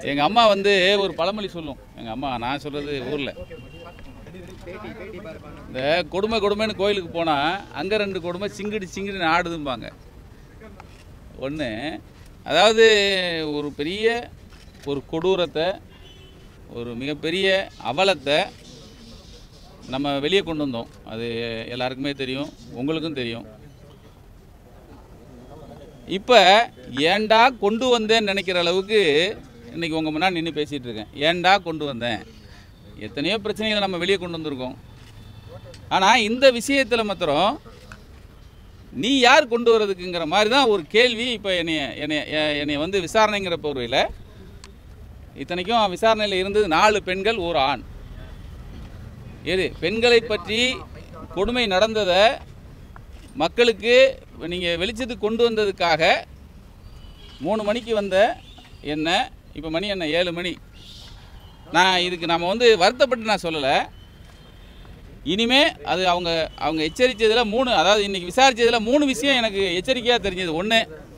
எங்கள் அம்மா வந்து ஒரு பழமொழி சொல்லும் எங்கள் அம்மா நான் சொல்கிறது ஊரில் இந்த கொடுமை கொடுமைன்னு கோயிலுக்கு போனால் அங்கே ரெண்டு கொடுமை சிங்கிடி சிங்கிடி ஆடுதும்பாங்க ஒன்று அதாவது ஒரு பெரிய ஒரு கொடூரத்தை ஒரு மிகப்பெரிய அவலத்தை நம்ம வெளியே கொண்டு வந்தோம் அது எல்லாருக்குமே தெரியும் உங்களுக்கும் தெரியும் இப்போ ஏன்டா கொண்டு வந்தேன்னு நினைக்கிற அளவுக்கு இன்னைக்கு உங்கள் முன்னாடி நின்று பேசிகிட்டு இருக்கேன் ஏன்டா கொண்டு வந்தேன் எத்தனையோ பிரச்சனைகளை நம்ம வெளியே கொண்டு வந்திருக்கோம் ஆனால் இந்த விஷயத்தில் மாத்திரம் நீ யார் கொண்டு வரதுக்குங்கிற மாதிரி தான் ஒரு கேள்வி இப்போ என்னைய என்னைய எ- என்னைய வந்து விசாரணைங்கிற பொருளில் இத்தனைக்கும் விசாரணையில் இருந்தது நாலு பெண்கள் ஒரு ஆண் எது பெண்களை பற்றி கொடுமை நடந்ததை மக்களுக்கு நீங்கள் வெளிச்சத்துக்கு கொண்டு வந்ததுக்காக மூணு மணிக்கு வந்த என்ன இப்போ மணி என்ன ஏழு மணி நான் இதுக்கு நம்ம வந்து வருத்தப்பட்டு நான் சொல்லலை இனிமே அது அவங்க அவங்க எச்சரித்ததில் மூணு அதாவது இன்னைக்கு விசாரித்ததில் மூணு விஷயம் எனக்கு எச்சரிக்கையாக தெரிஞ்சது ஒன்று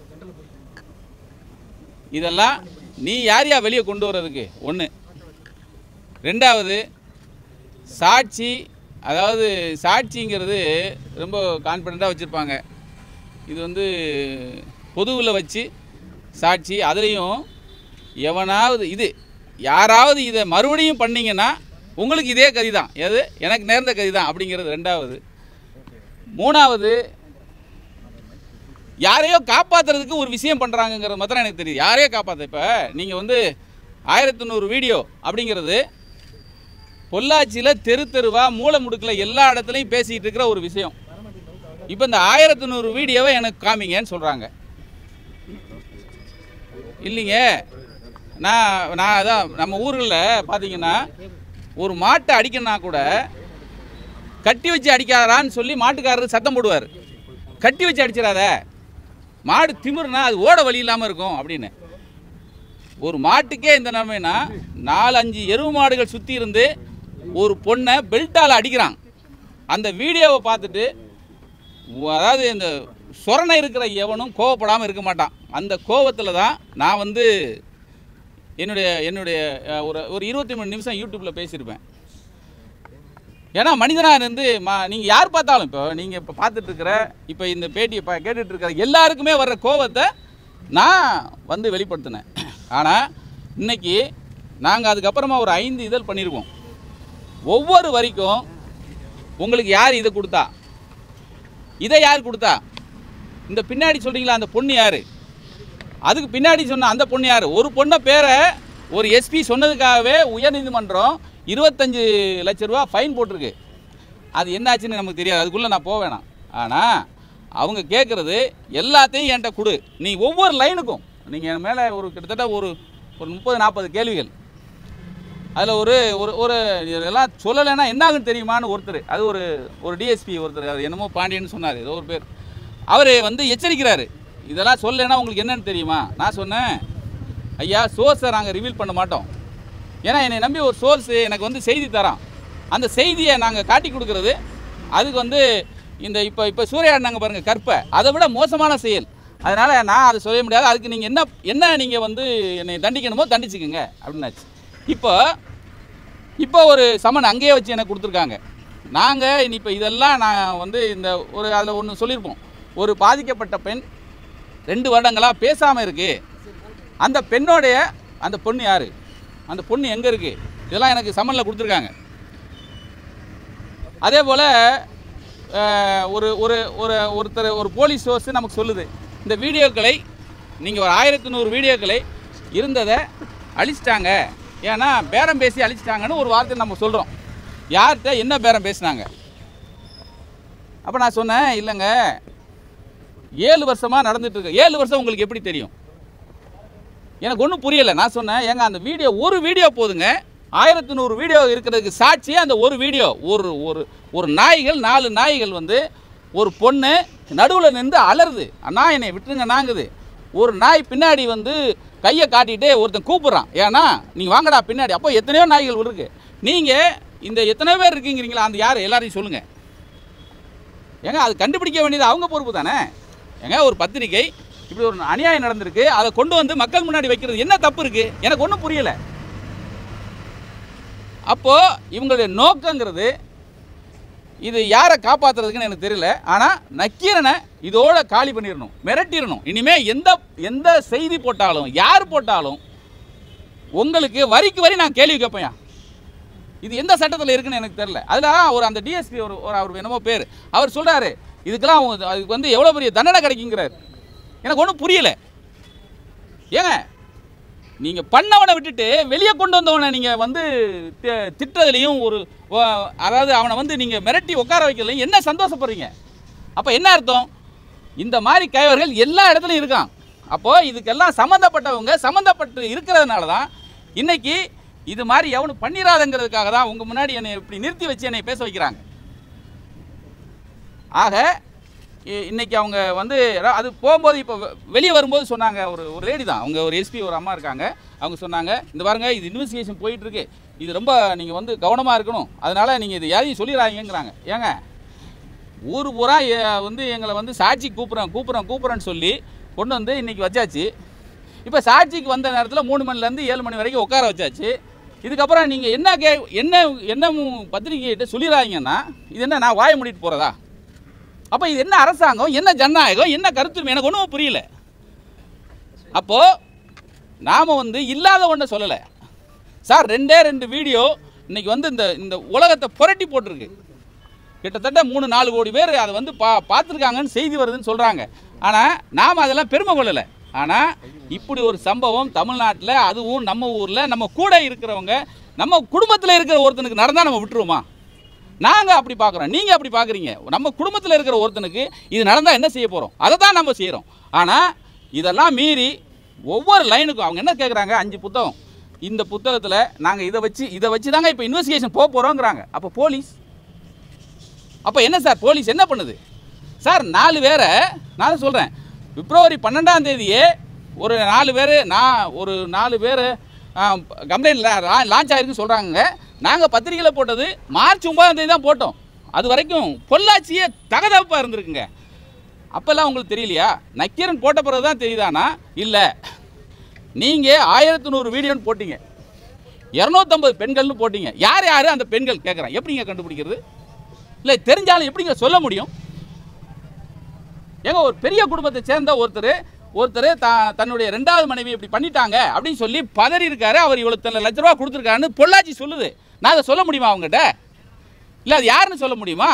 இதெல்லாம் நீ யார் யா வெளியே கொண்டு வர்றதுக்கு ஒன்று ரெண்டாவது சாட்சி அதாவது சாட்சிங்கிறது ரொம்ப கான்ஃபிடண்ட்டாக வச்சுருப்பாங்க இது வந்து பொதுவில் வச்சு சாட்சி அதுலேயும் எவனாவது இது யாராவது இதை மறுபடியும் பண்ணீங்கன்னா உங்களுக்கு இதே கதி தான் எது எனக்கு நேர்ந்த கதி தான் அப்படிங்கிறது ரெண்டாவது மூணாவது யாரையோ காப்பாத்துறதுக்கு ஒரு விஷயம் பண்ணுறாங்கங்கிறது மாத்திரம் எனக்கு தெரியுது யாரையோ காப்பாற்ற இப்போ நீங்கள் வந்து ஆயிரத்தி நூறு வீடியோ அப்படிங்கிறது பொள்ளாச்சியில் தெரு தெருவா மூலை முடுக்கில் எல்லா இடத்துலையும் பேசிகிட்டு இருக்கிற ஒரு விஷயம் இப்போ இந்த ஆயிரத்தி நூறு வீடியோவை எனக்கு காமிங்கன்னு சொல்கிறாங்க இல்லைங்க நான் நான் அதான் நம்ம ஊர்களில் பார்த்தீங்கன்னா ஒரு மாட்டை அடிக்கணும்னா கூட கட்டி வச்சு அடிக்காதான்னு சொல்லி மாட்டுக்காரர் சத்தம் போடுவார் கட்டி வச்சு அடிச்சிடாத மாடு திமிருனா அது ஓட வழி இல்லாமல் இருக்கும் அப்படின்னு ஒரு மாட்டுக்கே இந்த நிலைமைனா நாலு அஞ்சு எருவு மாடுகள் சுற்றி இருந்து ஒரு பொண்ணை பெல்ட்டால் அடிக்கிறான் அந்த வீடியோவை பார்த்துட்டு உ- அதாவது இந்த சொரணை இருக்கிற எவனும் கோவப்படாமல் இருக்க மாட்டான் அந்த கோவத்தில் தான் நான் வந்து என்னுடைய என்னுடைய அஹ், ஒரு ஒரு இருபத்தி மூணு நிமிஷம் யூடியூப்பில் பேசியிருப்பேன் ஏன்னா மனிதனாக இருந்து மா நீங்கள் யார் பார்த்தாலும் இப்போ நீங்கள் இப்போ பார்த்துட்டு இருக்கிற இப்போ இந்த பேட்டியை பா கேட்டுட்டு இருக்கிற எல்லாருக்குமே வர்ற கோவத்தை நான் வந்து வெளிப்படுத்தினேன் ஆனால் இன்னைக்கு நாங்கள் அதுக்கப்புறமா ஒரு ஐந்து இதழ் பண்ணியிருக்கோம் ஒவ்வொரு வரிக்கும் உங்களுக்கு யார் இதை கொடுத்தா இதை யார் கொடுத்தா இந்த பின்னாடி சொல்றீங்களா அந்த பொண்ணு யாரு அதுக்கு பின்னாடி சொன்ன அந்த பொண்ணு யாரு ஒரு பொண்ணை பேரை ஒரு எஸ்பி சொன்னதுக்காகவே உயர்நீதிமன்றம் இருபத்தஞ்சு லட்ச ரூபா ஃபைன் போட்டிருக்கு அது என்னாச்சுன்னு நமக்கு தெரியாது அதுக்குள்ளே நான் போக வேணாம் ஆனால் அவங்க கேட்குறது எல்லாத்தையும் என்கிட்ட கொடு நீ ஒவ்வொரு லைனுக்கும் நீங்கள் என் மேலே ஒரு கிட்டத்தட்ட ஒரு ஒரு முப்பது நாற்பது கேள்விகள் அதில் ஒரு ஒரு ஒரு இதெல்லாம் சொல்லலைன்னா என்ன ஆகுன்னு தெரியுமான்னு ஒருத்தர் அது ஒரு ஒரு டிஎஸ்பி ஒருத்தர் அது என்னமோ பாண்டியன்னு சொன்னார் ஏதோ ஒரு பேர் அவர் வந்து எச்சரிக்கிறாரு இதெல்லாம் சொல்லலைன்னா உங்களுக்கு என்னன்னு தெரியுமா நான் சொன்னேன் ஐயா சோர்ஸை நாங்கள் ரிவீல் பண்ண மாட்டோம் ஏன்னா என்னை நம்பி ஒரு சோர்ஸ் எனக்கு வந்து செய்தி தரான் அந்த செய்தியை நாங்கள் காட்டி கொடுக்கறது அதுக்கு வந்து இந்த இப்போ இப்போ சூறையாடினாங்க பாருங்கள் கற்பை அதை விட மோசமான செயல் அதனால் நான் அதை சொல்ல முடியாது அதுக்கு நீங்கள் என்ன என்ன நீங்கள் வந்து என்னை தண்டிக்கணுமோ தண்டிச்சுக்கோங்க அப்படின்னாச்சு இப்போ இப்போ ஒரு சமன் அங்கேயே வச்சு எனக்கு கொடுத்துருக்காங்க நாங்கள் இனி இப்போ இதெல்லாம் நான் வந்து இந்த ஒரு அதில் ஒன்று சொல்லியிருப்போம் ஒரு பாதிக்கப்பட்ட பெண் ரெண்டு வருடங்களாக பேசாமல் இருக்கு அந்த பெண்ணோடைய அந்த பொண்ணு யார் அந்த பொண்ணு எங்கே இருக்குது இதெல்லாம் எனக்கு சம்மனில் கொடுத்துருக்காங்க அதே போல் ஒரு ஒரு ஒரு ஒருத்தர் ஒரு போலீஸ் சோர்ஸ் நமக்கு சொல்லுது இந்த வீடியோக்களை நீங்கள் ஒரு ஆயிரத்தி நூறு வீடியோக்களை இருந்ததை அழிச்சிட்டாங்க ஏன்னா பேரம் பேசி அழிச்சிட்டாங்கன்னு ஒரு வார்த்தை நம்ம சொல்கிறோம் யார்கிட்ட என்ன பேரம் பேசினாங்க அப்போ நான் சொன்னேன் இல்லைங்க ஏழு வருஷமாக நடந்துட்டு இருக்கு ஏழு வருஷம் உங்களுக்கு எப்படி தெரியும் எனக்கு ஒன்றும் புரியலை நான் சொன்னேன் ஏங்க அந்த வீடியோ ஒரு வீடியோ போதுங்க ஆயிரத்தி நூறு வீடியோ இருக்கிறதுக்கு சாட்சியே அந்த ஒரு வீடியோ ஒரு ஒரு ஒரு நாய்கள் நாலு நாய்கள் வந்து ஒரு பொண்ணு நடுவில் நின்று அலறுது அண்ணா என்னை விட்டுருங்க நாங்குது ஒரு நாய் பின்னாடி வந்து கையை காட்டிட்டு ஒருத்தன் கூப்பிட்றான் ஏன்னா நீங்கள் வாங்கடா பின்னாடி அப்போ எத்தனையோ நாய்கள் இருக்கு நீங்கள் இந்த எத்தனை பேர் இருக்கீங்கிறீங்களா அந்த யார் எல்லாரையும் சொல்லுங்கள் ஏங்க அது கண்டுபிடிக்க வேண்டியது அவங்க பொறுப்பு தானே ஏங்க ஒரு பத்திரிக்கை இப்படி ஒரு அநியாயம் நடந்திருக்கு அதை கொண்டு வந்து மக்கள் முன்னாடி வைக்கிறது என்ன தப்பு இருக்கு எனக்கு ஒன்றும் புரியல அப்போ இவங்களுடைய நோக்கங்கிறது இது யாரை காப்பாத்துறதுக்குன்னு எனக்கு தெரியல ஆனால் நக்கீரனை இதோட காலி பண்ணிடணும் மிரட்டிடணும் இனிமே எந்த எந்த செய்தி போட்டாலும் யார் போட்டாலும் உங்களுக்கு வரிக்கு வரி நான் கேள்வி கேட்பேன் இது எந்த சட்டத்தில் இருக்குன்னு எனக்கு தெரியல அதில் ஒரு அந்த டிஎஸ்பி ஒரு ஒரு அவர் என்னமோ பேர் அவர் சொல்றாரு இதுக்கெல்லாம் அவங்க- அதுக்கு வந்து எவ்வளோ பெரிய தண்டனை கிடைக்குங்கிறார் எனக்கு ஒன்றும் புரியல ஏங்க நீங்கள் பண்ணவனை விட்டுட்டு வெளியே கொண்டு வந்தவனை நீங்கள் வந்து தி- திட்டுறதுலையும் ஒரு வ- அதாவது அவனை வந்து நீங்கள் மிரட்டி உட்கார வைக்கிறதுலையும் என்ன சந்தோஷப்படுறீங்க அப்போ என்ன அர்த்தம் இந்த மாதிரி கைவர்கள் எல்லா இடத்துலையும் இருக்கான் அப்போ இதுக்கெல்லாம் சம்மந்தப்பட்டவங்க சம்மந்தப்பட்டு இருக்கிறதுனால தான் இன்னைக்கு இது மாதிரி எவனும் பண்ணிடாதங்கிறதுக்காக தான் உங்கள் முன்னாடி என்னை இப்படி நிறுத்தி வச்சு என்னை பேச வைக்கிறாங்க ஆக இ- இன்னைக்கு அவங்க வந்து ர- அது போகும்போது இப்போ வெளியே வரும்போது சொன்னாங்க ஒரு ஒரு லேடி தான் அவங்க ஒரு எஸ்பி ஒரு அம்மா இருக்காங்க அவங்க சொன்னாங்க இந்த பாருங்க இது இன்வெஸ்டிகேஷன் போயிட்டு இருக்கு இது ரொம்ப நீங்கள் வந்து கவனமாக இருக்கணும் அதனால நீங்கள் இது யாரையும் சொல்லிடாதீங்கிறாங்க ஏங்க ஊர் பூரா எ- வந்து எங்களை வந்து சாட்சி கூப்பிட்றேன் கூப்பிட்றேன் கூப்பிட்றேன்னு சொல்லி கொண்டு வந்து இன்னைக்கு வச்சாச்சு இப்போ சாட்சிக்கு வந்த நேரத்தில் மூணு மணிலேருந்து ஏழு மணி வரைக்கும் உட்கார வச்சாச்சு இதுக்கப்புறம் நீங்கள் என்ன கே என்ன என்ன மு- பத்திரிக்கைகிட்ட சொல்லிடுறாங்கன்னா இது என்ன நான் வாய மூடிட்டு போகிறதா அப்போ இது என்ன அரசாங்கம் என்ன ஜனநாயகம் என்ன கருத்து எனக்கு ஒன்றும் புரியல அப்போது நாம் வந்து இல்லாத ஒன்றை சொல்லலை சார் ரெண்டே ரெண்டு வீடியோ இன்னைக்கு வந்து இந்த இந்த உலகத்தை புரட்டி போட்டிருக்கு கிட்டத்தட்ட மூணு நாலு கோடி பேர் அதை வந்து பா பார்த்துருக்காங்கன்னு செய்தி வருதுன்னு சொல்கிறாங்க ஆனால் நாம் அதெல்லாம் பெருமை கொள்ளலை ஆனால் இப்படி ஒரு சம்பவம் தமிழ்நாட்டில் அதுவும் நம்ம ஊரில் நம்ம கூட இருக்கிறவங்க நம்ம குடும்பத்தில் இருக்கிற ஒருத்தனுக்கு நடந்தால் நம்ம விட்டுருவோமா நாங்கள் அப்படி பார்க்குறோம் நீங்கள் அப்படி பார்க்குறீங்க நம்ம குடும்பத்தில் இருக்கிற ஒருத்தனுக்கு இது நடந்தால் என்ன செய்ய போகிறோம் அதை தான் நம்ம செய்கிறோம் ஆனால் இதெல்லாம் மீறி ஒவ்வொரு லைனுக்கும் அவங்க என்ன கேட்குறாங்க அஞ்சு புத்தகம் இந்த புத்தகத்தில் நாங்கள் இதை வச்சு இதை வச்சு தாங்க இப்போ இன்வெஸ்டிகேஷன் போக போகிறோங்கிறாங்க அப்போ போலீஸ் அப்போ என்ன சார் போலீஸ் என்ன பண்ணுது சார் நாலு பேரை நான் சொல்கிறேன் பிப்ரவரி பன்னெண்டாம் தேதியே ஒரு நாலு பேர் நான் ஒரு நாலு பேர் கம்ப்ளைண்ட் லான்ச் ஆகிருக்குன்னு சொல்கிறாங்க நாங்கள் பத்திரிக்கையில் போட்டது மார்ச் ஒன்பதாம் தேதி தான் போட்டோம் அது வரைக்கும் பொள்ளாச்சியே தகதப்பாக இருந்திருக்குங்க அப்போல்லாம் உங்களுக்கு தெரியலையா நக்கீரன் போட்ட பிறகு தான் தெரியுதானா இல்லை நீங்கள் ஆயிரத்தி நூறு வீடியோன்னு போட்டீங்க இரநூத்தம்பது பெண்கள்னு போட்டீங்க யார் யார் அந்த பெண்கள் கேட்குறேன் எப்படிங்க கண்டுபிடிக்கிறது இல்லை தெரிஞ்சாலும் எப்படிங்க சொல்ல முடியும் ஏங்க ஒரு பெரிய குடும்பத்தை சேர்ந்த ஒருத்தர் ஒருத்தர் த தன்னுடைய ரெண்டாவது மனைவி இப்படி பண்ணிட்டாங்க அப்படின்னு சொல்லி பதறி இருக்காரு அவர் இவ்வளோ இத்தனை லட்ச ரூபா கொடுத்துருக்காருன்னு பொள்ளாச்சி சொல்லுது நான் அதை சொல்ல முடியுமா அவங்ககிட்ட இல்லை அது யாருன்னு சொல்ல முடியுமா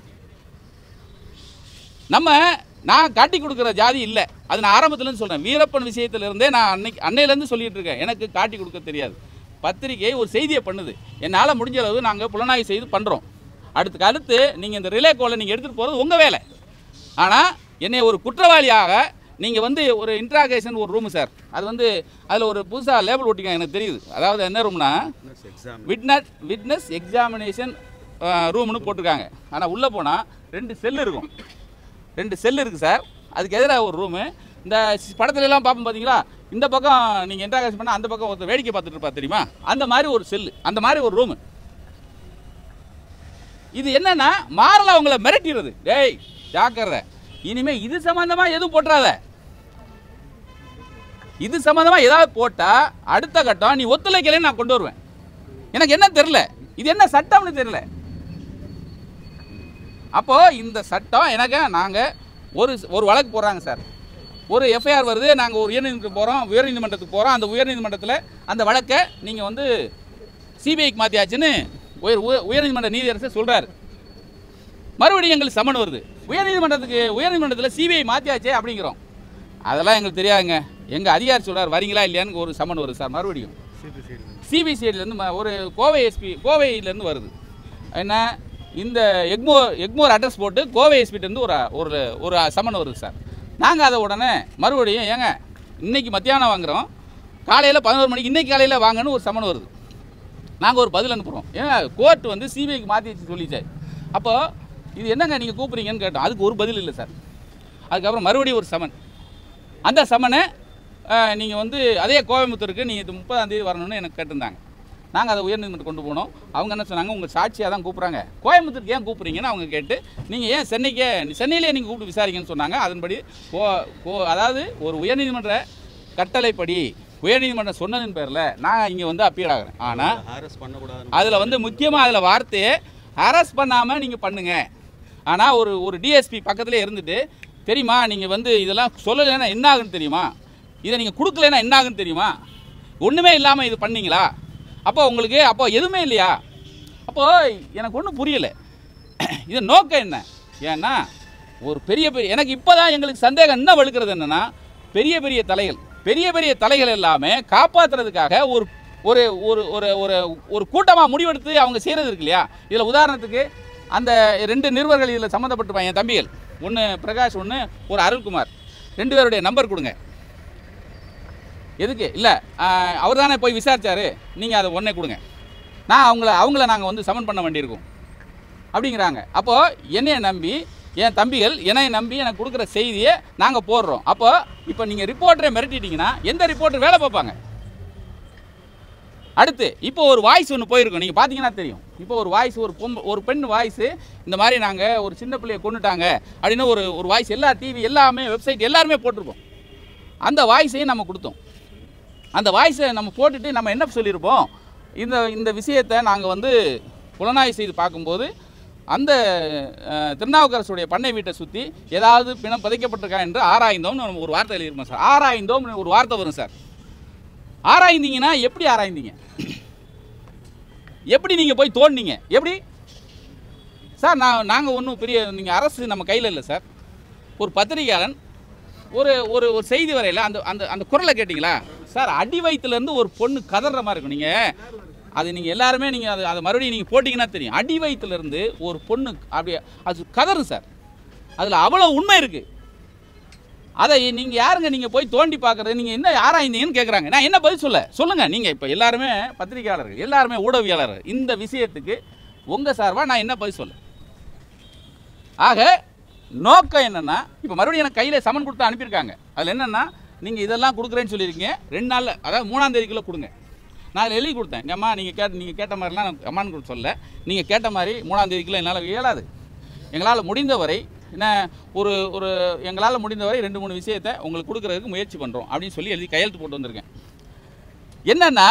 நம்ம நான் காட்டி கொடுக்குற ஜாதி இல்லை அது நான் ஆரம்பத்துலேருந்து சொல்கிறேன் வீரப்பன் விஷயத்திலிருந்தே நான் அன்னைக்கு அன்னையிலேருந்து சொல்லிட்டு இருக்கேன் எனக்கு காட்டி கொடுக்க தெரியாது பத்திரிகை ஒரு செய்தியை பண்ணுது என்னால் முடிஞ்ச அளவு நாங்கள் புலனாய்வு செய்து பண்ணுறோம் அடுத்துக்கு அடுத்து நீங்கள் இந்த ரிலே கோலை நீங்கள் எடுத்துகிட்டு போகிறது உங்கள் வேலை ஆனால் என்னை ஒரு குற்றவாளியாக நீங்கள் வந்து ஒரு இன்ட்ராகேஷன் ஒரு ரூமு சார் அது வந்து அதில் ஒரு புதுசாக லேபிள் ஒட்டிக்க எனக்கு தெரியுது அதாவது என்ன ரூம்னா விட்னஸ் விட்னஸ் எக்ஸாமினேஷன் ரூம்னு போட்டிருக்காங்க ஆனால் உள்ளே போனால் ரெண்டு செல் இருக்கும் ரெண்டு செல் இருக்குது சார் அதுக்கு எதிராக ஒரு ரூமு இந்த படத்துல எல்லாம் பார்ப்போம் பார்த்தீங்களா இந்த பக்கம் நீங்கள் இன்ட்ராகேஷன் பண்ணால் அந்த பக்கம் ஒருத்தர் வேடிக்கை பார்த்துட்டு இருப்பா தெரியுமா அந்த மாதிரி ஒரு செல்லு அந்த மாதிரி ஒரு ரூமு இது என்னன்னா மாறல அவங்கள மிரட்டிடுறது டேய் ஜாக்கிரதை இனிமே இது சம்பந்தமா எதுவும் போட்டுறாத இது சம்பந்தமா ஏதாவது போட்டா அடுத்த கட்டம் நீ ஒத்துழைக்கலைன்னு நான் கொண்டு வருவேன் எனக்கு என்ன தெரியல இது என்ன சட்டம்னு தெரியல அப்போ இந்த சட்டம் எனக்கு நாங்க ஒரு ஒரு வழக்கு போடுறாங்க சார் ஒரு எஃப்ஐஆர் வருது நாங்கள் ஒரு உயர்நீதிமன்றம் போகிறோம் உயர்நீதிமன்றத்துக்கு போகிறோம் அந்த உயர்நீதிமன்றத்தில் அந்த வழக்கை நீங்கள் வந்து சிபிஐக்கு மாற்றியாச்சுன்னு உயர் உய- உயர்நீதிமன்ற நீதியரசர் சொல்கிறாரு மறுபடியும் எங்களுக்கு சம்மன் வருது உயர்நீதிமன்றத்துக்கு உயர்நீதிமன்றத்தில் சிபிஐ மாற்றியாச்சே அப்படிங்கிறோம் அதெல்லாம் எங்களுக்கு தெரியாதுங்க எங்கள் அதிகாரி சொல்றார் வரீங்களா இல்லையான்னு ஒரு சம்மன் வருது சார் மறுபடியும் சிபிசிஐடிலேருந்து ஒரு கோவை எஸ்பி கோவையிலேருந்து வருது என்ன இந்த எக்மோர் எக்மோர் அட்ரஸ் போட்டு கோவை எஸ்பிட்டேருந்து ஒரு ஒரு ஒரு சம்மன் வருது சார் நாங்கள் அதை உடனே மறுபடியும் ஏங்க இன்னைக்கு மத்தியானம் வாங்குறோம் காலையில் பதினோரு மணிக்கு இன்னைக்கு காலையில் வாங்கன்னு ஒரு சம்மன் வருது நாங்கள் ஒரு பதில் அனுப்புகிறோம் ஏன்னா கோர்ட் வந்து சிபிஐக்கு மாற்றி வச்சு சொல்லிச்சார் அப்போ இது என்னங்க நீங்கள் கூப்பிட்றீங்கன்னு கேட்டோம் அதுக்கு ஒரு பதில் இல்லை சார் அதுக்கப்புறம் மறுபடியும் ஒரு சமன் அந்த சமனை நீங்கள் வந்து அதே கோயம்புத்தூருக்கு நீங்கள் இது முப்பதாம் தேதி வரணும்னு எனக்கு கேட்டிருந்தாங்க நாங்கள் அதை உயர்நீதிமன்றம் கொண்டு போனோம் அவங்க என்ன சொன்னாங்க உங்கள் சாட்சியாக தான் கூப்பிட்றாங்க கோயம்புத்தூருக்கு ஏன் கூப்பிட்றீங்கன்னு அவங்க கேட்டு நீங்கள் ஏன் சென்னைக்கே சென்னையிலே நீங்கள் கூப்பிட்டு விசாரிங்கன்னு சொன்னாங்க அதன்படி கோ கோ அதாவது ஒரு உயர்நீதிமன்ற கட்டளைப்படி உயர்நீதிமன்றம் சொன்னதின் பேரில் நான் இங்கே வந்து அப்பீல் ஆகிறேன் ஆனால் ஹாரஸ் பண்ணக்கூடாது அதில் வந்து முக்கியமாக அதில் வார்த்தையை ஹராஸ் பண்ணாமல் நீங்கள் பண்ணுங்க ஆனால் ஒரு ஒரு டிஎஸ்பி பக்கத்துலேயே இருந்துட்டு தெரியுமா நீங்கள் வந்து இதெல்லாம் சொல்லலைன்னா என்ன ஆகுன்னு தெரியுமா இதை நீங்கள் கொடுக்கலைன்னா என்ன ஆகுன்னு தெரியுமா ஒன்றுமே இல்லாமல் இது பண்ணீங்களா அப்போ உங்களுக்கு அப்போ எதுவுமே இல்லையா அப்போ எனக்கு ஒன்றும் புரியலை இது நோக்கம் என்ன ஏன்னா ஒரு பெரிய பெரிய எனக்கு இப்போ தான் எங்களுக்கு சந்தேகம் என்ன வலுக்கிறது என்னன்னா பெரிய பெரிய தலைகள் பெரிய பெரிய தலைகள் எல்லாமே காப்பாற்றுறதுக்காக ஒரு ஒரு ஒரு ஒரு ஒரு ஒரு கூட்டமாக முடிவெடுத்து அவங்க செய்கிறது இருக்கு இல்லையா இதில் உதாரணத்துக்கு அந்த ரெண்டு நிருபர்கள் இதில் சம்மந்தப்பட்டிருப்பாங்க என் தம்பிகள் ஒன்று பிரகாஷ் ஒன்று ஒரு அருள்குமார் ரெண்டு பேருடைய நம்பர் கொடுங்க எதுக்கு இல்லை அவர் தானே போய் விசாரிச்சாரு நீங்கள் அதை உடனே கொடுங்க நான் அவங்கள அவங்கள நாங்கள் வந்து சமன் பண்ண வேண்டியிருக்கோம் அப்படிங்கிறாங்க அப்போது என்னைய நம்பி என் தம்பிகள் என்னைய நம்பி எனக்கு கொடுக்குற செய்தியை நாங்கள் போடுறோம் அப்போ இப்போ நீங்கள் ரிப்போர்ட்டரை மிரட்டிட்டீங்கன்னா எந்த ரிப்போர்ட்டர் வேலை பார்ப்பாங்க அடுத்து இப்போ ஒரு வாய்ஸ் ஒன்று போயிருக்கும் நீங்கள் பார்த்தீங்கன்னா தெரியும் இப்போ ஒரு வாய்ஸ் ஒரு பொம் ஒரு பெண் வாய்ஸு இந்த மாதிரி நாங்கள் ஒரு சின்ன பிள்ளைய கொண்டுட்டாங்க அப்படின்னு ஒரு ஒரு வாய்ஸ் எல்லா டிவி எல்லாமே வெப்சைட் எல்லாருமே போட்டிருப்போம் அந்த வாய்ஸையும் நம்ம கொடுத்தோம் அந்த வாய்ஸை நம்ம போட்டுட்டு நம்ம என்ன சொல்லியிருப்போம் இந்த இந்த விஷயத்தை நாங்கள் வந்து புலனாய்வு செய்து பார்க்கும்போது அந்த அஹ், திருநாவுக்கரசுடைய பண்ணை வீட்டை சுற்றி ஏதாவது பிணம் புதைக்கப்பட்டிருக்கா என்று ஆராய்ந்தோம்னு நம்ம ஒரு வார்த்தை எழுதியிருப்போம் சார் ஆராய்ந்தோம்னு ஒரு வார்த்தை வரும் சார் ஆராய்ந்தீங்கன்னா எப்படி ஆராய்ந்தீங்க எப்படி நீங்கள் போய் தோண்டினீங்க எப்படி சார் நான் நாங்கள் ஒன்றும் பெரிய நீங்கள் அரசு நம்ம கையில் இல்லை சார் ஒரு பத்திரிகையாளன் ஒரு ஒரு ஒரு செய்தி வரையில் அந்த அந்த அந்த குரலை கேட்டிங்களா சார் அடி வயிற்றுலேருந்து ஒரு பொண்ணு கதற மாதிரி இருக்கும் நீங்கள் அது நீங்கள் எல்லாருமே நீங்கள் அது அதை மறுபடியும் நீங்கள் போட்டிங்கன்னா தெரியும் அடி வயிற்றுலேருந்து ஒரு பொண்ணு அப்படியே அது கதறும் சார் அதில் அவ்வளோ உண்மை இருக்குது அதை நீங்கள் யாருங்க நீங்கள் போய் தோண்டி பார்க்குறது நீங்கள் என்ன ஆராய்ந்தீங்கன்னு கேட்குறாங்க நான் என்ன பதில் சொல்ல சொல்லுங்கள் நீங்கள் இப்போ எல்லாருமே பத்திரிகையாளர்கள் எல்லாருமே ஊடகவியலாளர்கள் இந்த விஷயத்துக்கு உங்கள் சார்பாக நான் என்ன பதில் சொல்ல ஆக நோக்கம் என்னென்னா இப்போ மறுபடியும் எனக்கு கையில் சமன் கொடுத்து அனுப்பியிருக்காங்க அதில் என்னென்னா நீங்கள் இதெல்லாம் கொடுக்குறேன்னு சொல்லியிருக்கீங்க ரெண்டு நாளில் அதாவது மூணாம் தேதிக்குள்ளே கொடுங்க நான் அதில் எழுதி கொடுத்தேன் எங்கள் அம்மா நீங்கள் கேட்ட நீங்கள் கேட்ட மாதிரிலாம் நான் அம்மான்னு கூட சொல்ல நீங்கள் கேட்ட மாதிரி மூணாம் தேதிக்குள்ளே என்னால் இயலாது எங்களால் முடிந்தவரை என்ன ஒரு ஒரு எங்களால் முடிந்தவரை ரெண்டு மூணு விஷயத்தை உங்களுக்கு கொடுக்குறதுக்கு முயற்சி பண்ணுறோம் அப்படின்னு சொல்லி எழுதி கையெழுத்து போட்டு வந்திருக்கேன் என்னன்னா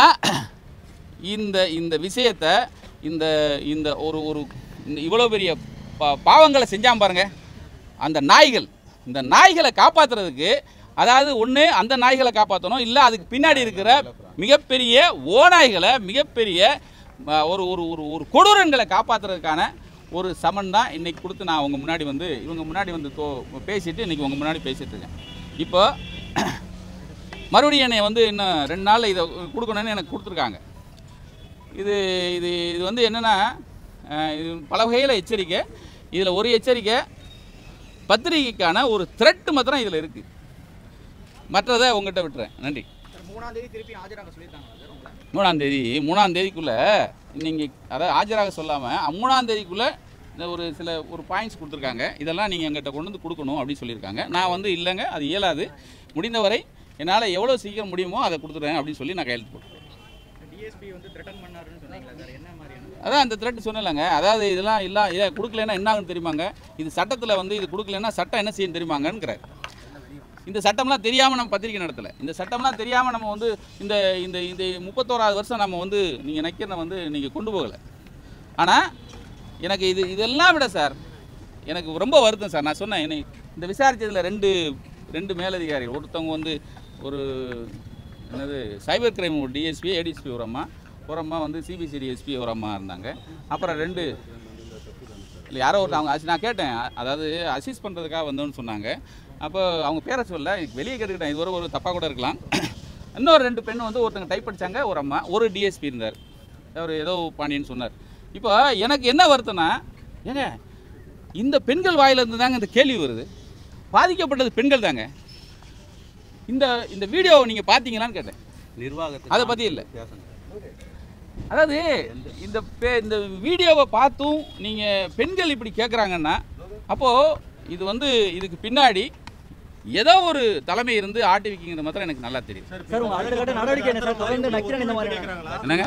இந்த இந்த விஷயத்தை இந்த இந்த ஒரு ஒரு இந்த இவ்வளோ பெரிய பா பாவங்களை செஞ்சாம பாருங்க அந்த நாய்கள் இந்த நாய்களை காப்பாற்றுறதுக்கு அதாவது ஒன்று அந்த நாய்களை காப்பாற்றணும் இல்லை அதுக்கு பின்னாடி இருக்கிற மிகப்பெரிய ஓநாய்களை மிகப்பெரிய ம, ஒரு ஒரு ஒரு ஒரு கொடூரங்களை காப்பாற்றுறதுக்கான ஒரு சமன் தான் இன்னைக்கு கொடுத்து நான் உங்கள் முன்னாடி வந்து இவங்க முன்னாடி வந்து தோ பேசிட்டு இன்னைக்கு உங்கள் முன்னாடி பேசிட்டு இருக்கேன் இப்போ மறுபடியும் என்னை வந்து இன்னும் ரெண்டு நாளில் இதை கொடுக்கணும்னு எனக்கு கொடுத்துருக்காங்க இது இது இது வந்து என்னென்னா இது பல வகையில் எச்சரிக்கை இதில் ஒரு எச்சரிக்கை பத்திரிகைக்கான ஒரு த்ரெட்டு மாத்திரம் இதில் இருக்குது மற்றதை உங்கள்கிட்ட விட்டுறேன் நன்றி மூணாம் தேதி திருப்பி ஆஜராக சொல்லியிருக்காங்க சார் உங்களை மூணாம் தேதி மூணாம் தேதிக்குள்ளே நீங்கள் அதாவது ஆஜராக சொல்லாமல் மூணாம் தேதிக்குள்ளே இந்த ஒரு சில ஒரு பாயிண்ட்ஸ் கொடுத்துருக்காங்க இதெல்லாம் நீங்கள் எங்கிட்ட கொண்டு வந்து கொடுக்கணும் அப்படின்னு சொல்லியிருக்காங்க நான் வந்து இல்லைங்க அது இயலாது முடிந்தவரை என்னால் எவ்வளோ சீக்கிரம் முடியுமோ அதை கொடுத்துட்றேன் அப்படின்னு சொல்லி நான் கையெழுத்து போட்டேன் டிஎஸ்பி வந்து த்ரெட்டன் பண்ணாருன்னு சொன்னீங்களா சார் என்ன மாதிரியான அதான் அந்த த்ரெட் சொன்னலங்க அதாவது இதெல்லாம் இல்லை இதை கொடுக்கலன்னா என்ன ஆகுன்னு தெரியுமாங்க இது சட்டத்தில் வந்து இது கொடுக்கலன்னா சட்டம் என்ன செய்யும் தெரியுமாங்கங்கிறார் இந்த சட்டம்லாம் தெரியாமல் நம்ம பத்திரிக்கை நடத்தலை இந்த சட்டம்லாம் தெரியாமல் நம்ம வந்து இந்த இந்த இந்த முப்பத்தோராவது வருஷம் நம்ம வந்து நீங்கள் நக்கீரனை வந்து நீங்கள் கொண்டு போகலை ஆனால் எனக்கு இது இதெல்லாம் விட சார் எனக்கு ரொம்ப வருத்தம் சார் நான் சொன்னேன் என்னை இந்த விசாரித்ததில் ரெண்டு ரெண்டு மேலதிகாரிகள் ஒருத்தவங்க வந்து ஒரு என்னது சைபர் கிரைம் ஒரு டிஎஸ்பி ஏடிஎஸ்பி ஒரு அம்மா ஒரு அம்மா வந்து சிபிசிடி எஸ்பி ஒரு அம்மா இருந்தாங்க அப்புறம் ரெண்டு இல்லை யாரோ ஒருத்தர் அவங்க அசி- நான் கேட்டேன் அ- அதாவது அசிஸ்ட் பண்ணுறதுக்காக வந்தோன்னு சொன்னாங்க அப்போ அவங்க பேரை சொல்ல வெளியே கேட்டுக்கிட்டேன் இது ஒரு ஒரு தப்பாக கூட இருக்கலாம் இன்னொரு ரெண்டு பெண் வந்து ஒருத்தங்க டைப் படிச்சாங்க ஒரு அம்மா ஒரு டிஎஸ்பி இருந்தார் அவர் ஏதோ பாண்டியன்னு சொன்னார் இப்போ எனக்கு என்ன வருத்தம்னா ஏங்க இந்த பெண்கள் வாயிலிருந்து தாங்க இந்த கேள்வி வருது பாதிக்கப்பட்டது பெண்கள் தாங்க இந்த இந்த வீடியோவை நீங்கள் பார்த்தீங்களான்னு கேட்டேன் நிர்வாகத்துக்கு அதை பத்தி இல்ல. பேசுங்க அதாவது இந்த பே- இந்த வீடியோவை பார்த்தும் நீங்கள் பெண்கள் இப்படி கேட்குறாங்கன்னா அப்போது இது வந்து இதுக்கு பின்னாடி ஏதோ ஒரு தலைமை இருந்து ஆட்டி வைக்கிங்கிற மாத்திரம் எனக்கு நல்லா தெரியும் சார் உங்க அடுத்த கட்ட நடவடிக்கை என்ன சார் தொடர்ந்து நக்கிறேன் இந்த மாதிரி என்னங்க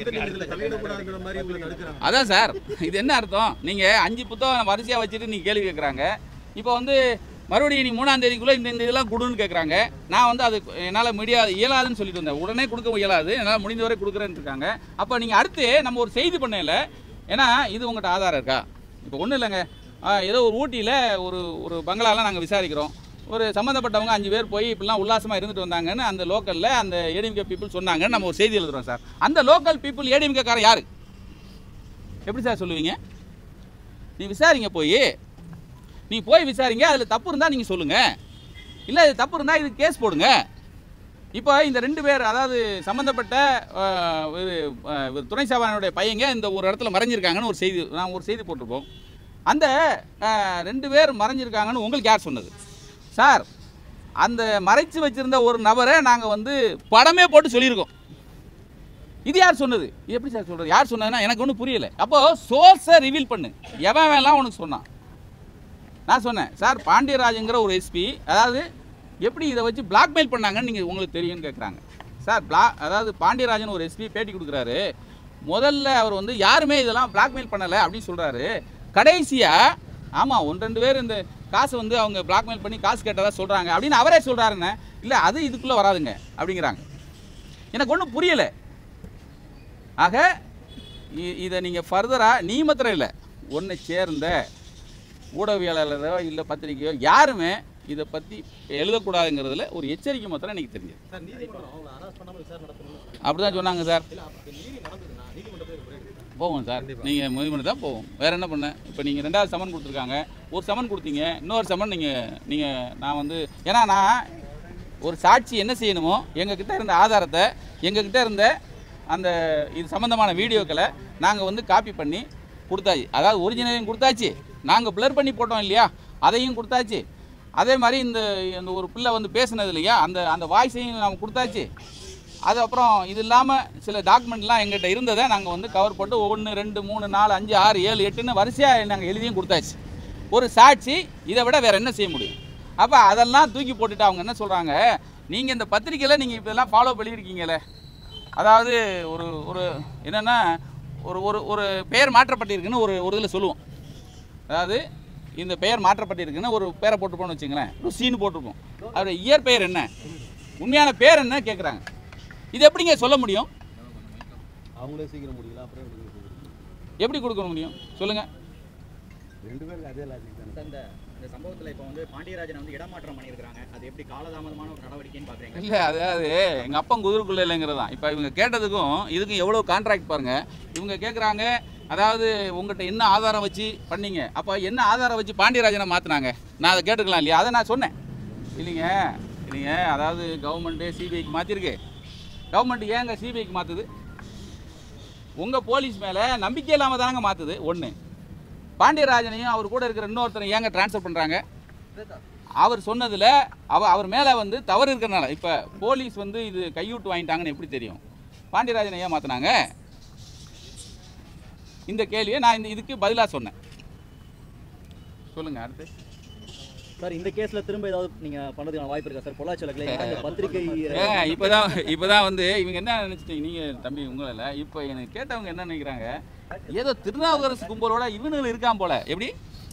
அதான் சார் இது என்ன அர்த்தம் நீங்கள் அஞ்சு புத்தகம் வரிசையாக வச்சுட்டு நீங்கள் கேள்வி கேட்குறாங்க இப்போ வந்து மறுபடியும் நீ மூணாம் தேதிக்குள்ளே இந்த இந்த இதெல்லாம் கொடுன்னு கேட்குறாங்க நான் வந்து அது என்னால் முடியாது இயலாதுன்னு சொல்லிட்டு வந்தேன் உடனே கொடுக்க இயலாது என்னால் முடிந்தவரை கொடுக்குறேன்னு இருக்காங்க அப்போ நீங்கள் அடுத்து நம்ம ஒரு செய்தி பண்ணையில் ஏன்னா இது உங்கள்கிட்ட ஆதாரம் இருக்கா இப்போ ஒன்றும் இல்லைங்க ஆ, ஏதோ ஒரு ஊட்டியில் ஒரு ஒரு பங்களாலாம் நாங்கள் விசாரிக்கிறோம் ஒரு சம்மந்தப்பட்டவங்க அஞ்சு பேர் போய் இப்படிலாம் உல்லாசமாக இருந்துட்டு வந்தாங்கன்னு அந்த லோக்கலில் அந்த ஏடிஎம்கே பீப்புள் சொன்னாங்கன்னு நம்ம ஒரு செய்தி எழுதுறோம் சார் அந்த லோக்கல் பீப்புள் ஏடிஎம்கே காரன் யாரு எப்படி சார் சொல்லுவீங்க நீ விசாரிங்க போய் நீ போய் விசாரிங்க அதில் தப்பு இருந்தால் நீங்கள் சொல்லுங்கள் இல்லை இது தப்பு இருந்தால் இது கேஸ் போடுங்க இப்போ இந்த ரெண்டு பேர் அதாவது சம்மந்தப்பட்ட அஹ், ஒரு, அஹ், ஒரு துணை சபானுடைய பையங்க இந்த ஒரு இடத்துல மறைஞ்சிருக்காங்கன்னு ஒரு செய்தி நான் ஒரு செய்தி போட்டிருப்போம் அந்த அஹ், ரெண்டு பேர் மறைஞ்சிருக்காங்கன்னு உங்களுக்கு யார் சொன்னது சார் அந்த மறைச்சு வச்சிருந்த ஒரு நபரை நாங்கள் வந்து படமே போட்டு சொல்லியிருக்கோம் இது யார் சொன்னது இது எப்படி சார் சொல்றது யார் சொன்னதுன்னா எனக்கு ஒன்றும் புரியல அப்போ சோர்ஸை ரிவீல் பண்ணு எவன் வேணாம் உனக்கு சொன்னான் நான் சொன்னேன் சார் பாண்டியராஜுங்கிற ஒரு எஸ்பி அதாவது எப்படி இதை வச்சு பிளாக்மெயில் பண்ணாங்கன்னு நீங்கள் உங்களுக்கு தெரியும்னு கேட்குறாங்க சார் பிளா அதாவது பாண்டியராஜன் ஒரு எஸ்பி பேட்டி கொடுக்குறாரு முதல்ல அவர் வந்து யாருமே இதெல்லாம் பிளாக்மெயில் பண்ணலை அப்படின்னு சொல்கிறாரு கடைசியாக ஆமாம் ஒன்று ரெண்டு பேர் இந்த காசு வந்து அவங்க பிளாக்மெயில் பண்ணி காசு கேட்டதா சொல்கிறாங்க அப்படின்னு அவரே சொல்கிறாருன்னு இல்லை அது இதுக்குள்ளே வராதுங்க அப்படிங்கிறாங்க எனக்கு ஒன்றும் புரியலை ஆக இ- இதை நீங்கள் ஃபர்தராக நீ மாத்திரம் இல்லை ஒன்றை சேர்ந்த ஊடகவியலாளரோ இல்லை பத்திரிக்கையோ யாருமே இதை பற்றி எழுதக்கூடாதுங்கிறதுல ஒரு எச்சரிக்கை மாத்திரம் எனக்கு தெரிஞ்சது அப்படி தான் சொன்னாங்க சார் போவோம் சார் நீங்கள் முடிவு தான் போவோம் வேறு என்ன பண்ண இப்போ நீங்கள் ரெண்டாவது சமன் கொடுத்துருக்காங்க ஒரு சமன் கொடுத்தீங்க இன்னொரு சமன் நீங்கள் நீங்கள் நான் வந்து ஏன்னா நான் ஒரு சாட்சி என்ன செய்யணுமோ எங்ககிட்ட இருந்த ஆதாரத்தை எங்ககிட்ட இருந்த அந்த இது சம்மந்தமான வீடியோக்களை நாங்கள் வந்து காப்பி பண்ணி கொடுத்தாச்சு அதாவது ஒரிஜினலையும் கொடுத்தாச்சு நாங்கள் ப்ளர் பண்ணி போட்டோம் இல்லையா அதையும் கொடுத்தாச்சு அதே மாதிரி இந்த இந்த ஒரு பிள்ளை வந்து பேசுனது இல்லையா அந்த அந்த வாய்ஸையும் நம்ம கொடுத்தாச்சு அது அப்புறம் இது இல்லாமல் சில டாக்குமெண்ட்லாம் எங்கிட்ட இருந்ததை நாங்கள் வந்து கவர் போட்டு ஒன்று ரெண்டு மூணு நாலு அஞ்சு ஆறு ஏழு எட்டுன்னு வரிசையாக நாங்கள் எழுதியும் கொடுத்தாச்சு ஒரு சாட்சி இதை விட வேறு என்ன செய்ய முடியும் அப்போ அதெல்லாம் தூக்கி போட்டுட்டு அவங்க என்ன சொல்கிறாங்க நீங்கள் இந்த பத்திரிக்கையில் நீங்கள் இப்படிலாம் ஃபாலோ பண்ணியிருக்கீங்களே அதாவது ஒரு ஒரு என்னென்னா ஒரு ஒரு ஒரு பெயர் மாற்றப்பட்டிருக்குன்னு ஒரு ஒரு இதில் சொல்லுவோம் அதாவது இந்த பெயர் மாற்றப்பட்டிருக்குன்னு ஒரு பேரை போட்டுப்போம்னு வச்சுங்களேன் ருசின்னு போட்டிருப்போம் அவருடைய இயற்பெயர் என்ன உண்மையான பேர் என்ன கேட்குறாங்க இது எப்படிங்க சொல்ல முடியும் அவங்களே சீக்கிரம் முடியல அப்புறம் எப்படி கொடுக்குறது? எப்படி கொடுக்க முடியும் சொல்லுங்கள் ரெண்டு பேருக்கு அதே லாஜிக் தானே சார், இந்த இந்த சம்பவத்துல இப்போ வந்து பாண்டியராஜனை வந்து இடமாற்றம் பண்ணியிருக்காங்க அது எப்படி காலதாமதமான ஒரு நடவடிக்கைன்னு பாக்குறீங்க இல்லை அதாவது எங்கள் அப்பன் குதிரைக்குள்ள இல்லைங்கிறது தான் இப்போ இவங்க கேட்டதுக்கும் இதுக்கும் எவ்வளோ கான்ட்ராக்ட் பாருங்கள் இவங்க கேட்குறாங்க அதாவது உங்கள்கிட்ட என்ன ஆதாரம் வச்சு பண்ணீங்க அப்போ என்ன ஆதாரம் வச்சு பாண்டியராஜனை மாற்றினாங்க நான் அதை கேட்டுக்கலாம் இல்லையா அதை நான் சொன்னேன் இல்லைங்க இல்லைங்க அதாவது கவர்மெண்ட்டு சிபிஐக்கு மாற்றிருக்கு கவர்மெண்ட் ஏங்க சிபிஐக்கு மாற்றுது உங்கள் போலீஸ் மேலே நம்பிக்கை இல்லாமல் தானங்க மாற்றுது ஒன்று பாண்டியராஜனையும் அவர் கூட இருக்கிற இன்னொருத்தரை ஏங்க ட்ரான்ஸ்ஃபர் பண்ணுறாங்க அவர் சொன்னதில் அவ அவர் மேலே வந்து தவறு இருக்கிறனால இப்போ போலீஸ் வந்து இது கையூட்டு வாங்கிட்டாங்கன்னு எப்படி தெரியும் பாண்டியராஜனை ஏன் மாற்றினாங்க இந்த கேள்வியை நான் இந்த இதுக்கு பதிலாக சொன்னேன் சொல்லுங்கள் அடுத்து சார் இந்த கேஸ்ல திரும்ப ஏதாவது நீங்க பண்ணதுக்கான வாய்ப்பு இருக்கா சார் பொள்ளாச்சி வழக்குல ஏன்னா இந்த பத்திரிகை ஏங்க இப்போதான் இப்போதான் வந்து இவங்க என்ன நினச்சிட்டீங்க நீங்கள் தம்பி உங்களை இப்போ எனக்கு கேட்டவங்க என்ன நினைக்கிறாங்க ஏதோ திருநாவுக்கரசு கும்பலோட இவனுகள் இருக்கான் போல எப்படி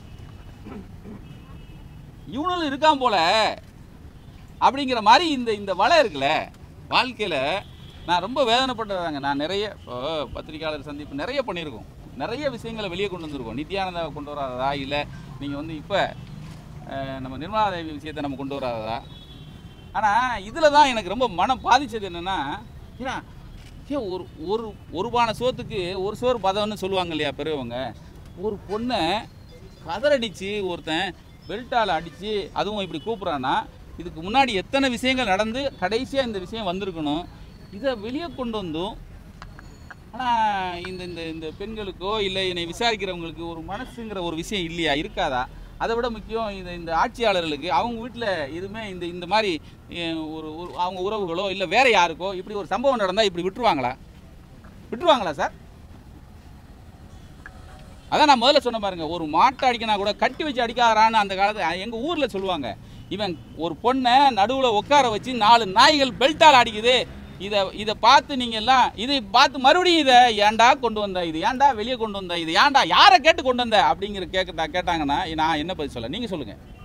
இவனுகள் இருக்கான் போல அப்படிங்கிற மாதிரி இந்த இந்த வலை இருக்குல்ல வாழ்க்கையில் நான் ரொம்ப வேதனைப்பட்டதாங்க நான் நிறைய இப்போ பத்திரிக்கையாளர் சந்திப்பு நிறைய பண்ணியிருக்கோம் நிறைய விஷயங்களை வெளியே கொண்டு வந்திருக்கோம் நித்யானந்தாவை கொண்டு வராததா இல்லை நீங்கள் வந்து இப்போ நம்ம நிர்மலா தேவி விஷயத்தை நம்ம கொண்டு வராததா ஆனால் இதில் தான் எனக்கு ரொம்ப மனம் பாதிச்சது என்னென்னா ஏன்னா ஏன் ஒரு ஒரு ஒரு பானை சோத்துக்கு ஒரு சோறு பதம்னு சொல்லுவாங்க இல்லையா பெரியவங்க ஒரு பொண்ணை கதறடிச்சு ஒருத்தன் பெல்ட்டால் அடித்து அதுவும் இப்படி கூப்பிட்றான்னா இதுக்கு முன்னாடி எத்தனை விஷயங்கள் நடந்து கடைசியாக இந்த விஷயம் வந்திருக்கணும் இதை வெளியே கொண்டு வந்தும் ஆனால் இந்த இந்த இந்த பெண்களுக்கோ இல்லை என்னை விசாரிக்கிறவங்களுக்கு ஒரு மனசுங்கிற ஒரு விஷயம் இல்லையா இருக்காதா அதை விட முக்கியம் இந்த இந்த ஆட்சியாளர்களுக்கு அவங்க வீட்டில் எதுவுமே இந்த இந்த மாதிரி அஹ், ஒரு ஒரு அவங்க உறவுகளோ இல்லை வேற யாருக்கோ இப்படி ஒரு சம்பவம் நடந்தால் இப்படி விட்டுருவாங்களா விட்டுருவாங்களா சார் அதான் நான் முதல்ல சொன்ன பாருங்க ஒரு மாட்டை அடிக்கினா கூட கட்டி வச்சு அடிக்காதான்னு அந்த காலத்து எங்கள் ஊரில் சொல்லுவாங்க இவன் ஒரு பொண்ணை நடுவில் உட்கார வச்சு நாலு நாய்கள் பெல்ட்டால் அடிக்குது இதை இதை பார்த்து நீங்கள் எல்லாம் இதை பார்த்து மறுபடியும் இதை ஏன்டா கொண்டு வந்த இது ஏன்டா வெளியே கொண்டு வந்த இது ஏன்டா யாரை கேட்டு கொண்டு வந்த அப்படிங்கிற கேட்க கேட்டாங்கன்னா நான் என்ன பதில் சொல்ல நீங்கள் சொல்லுங்கள்